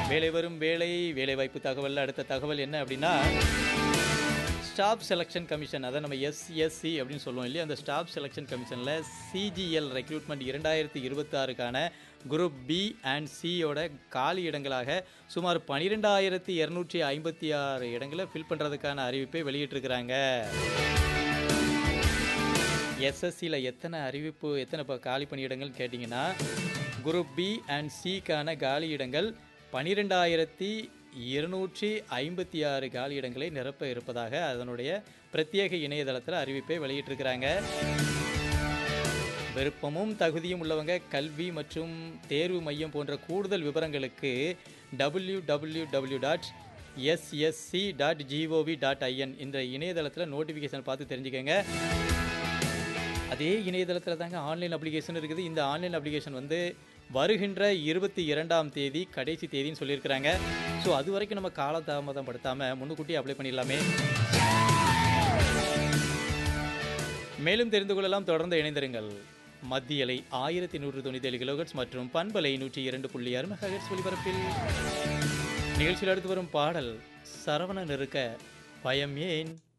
வேலை வரும் வேலை வேலைவாய்ப்பு தகவல் அடுத்த தகவல் என்ன அப்படின்னா ஸ்டாஃப் செலெக்ஷன் கமிஷன் அதை நம்ம எஸ்எஸ்சி அப்படின்னு சொல்லுவோம் இல்லையா அந்த ஸ்டாஃப் செலெக்ஷன் கமிஷனில் சிஜிஎல் ரெக்ரூட்மெண்ட் இரண்டாயிரத்தி இருபத்தாறுக்கான குரூப் பி அண்ட் சியோட காலி இடங்களாக சுமார் பன்னிரெண்டாயிரத்தி இரநூற்றி ஐம்பத்தி ஆறு இடங்களை ஃபில் பண்ணுறதுக்கான அறிவிப்பை வெளியிட்டிருக்கிறாங்க எஸ்எஸ்சியில் எத்தனை அறிவிப்பு எத்தனை இப்போ காலி பணியிடங்கள் கேட்டிங்கன்னா குரூப் பி அண்ட் சிக்கான காலி இடங்கள் பனிரெண்டாயிரத்தி இருநூற்றி ஐம்பத்தி ஆறு காலி இடங்களை நிரப்ப இருப்பதாக அதனுடைய பிரத்யேக இணையதளத்தில் அறிவிப்பை வெளியிட்டிருக்கிறாங்க விருப்பமும் தகுதியும் உள்ளவங்க கல்வி மற்றும் தேர்வு மையம் போன்ற கூடுதல் விவரங்களுக்கு W W W dot SSC dot GOV dot IN இந்த இணையதளத்தில் நோட்டிஃபிகேஷன் பார்த்து தெரிஞ்சுக்கங்க அதே இணையதளத்தில் தாங்க ஆன்லைன் அப்ளிகேஷன் இருக்குது இந்த ஆன்லைன் அப்ளிகேஷன் வந்து வருகின்ற இருபத்தி இரண்டாம் தேதி கடைசி தேதின்னு சொல்லியிருக்கிறாங்க ஸோ அது வரைக்கும் நம்ம காலதாமதம் படுத்தாமல் முன்னுக்கூட்டி அப்ளை பண்ணிடலாமே மேலும் தெரிந்து கொள்ளலாம் தொடர்ந்து இணைந்திருங்கள் மத்தியலை ஆயிரத்தி நூற்று தொண்ணூற்றி ஏழு கிலோஹெட்ஸ் மற்றும் பண்பலை நூற்றி இரண்டு புள்ளி ஆறு மெகாஹெட்ஸ் ஒலிபரப்பில் நிகழ்ச்சியில் அடுத்து வரும் பாடல் சரவணன் இருக்க பயம் ஏன்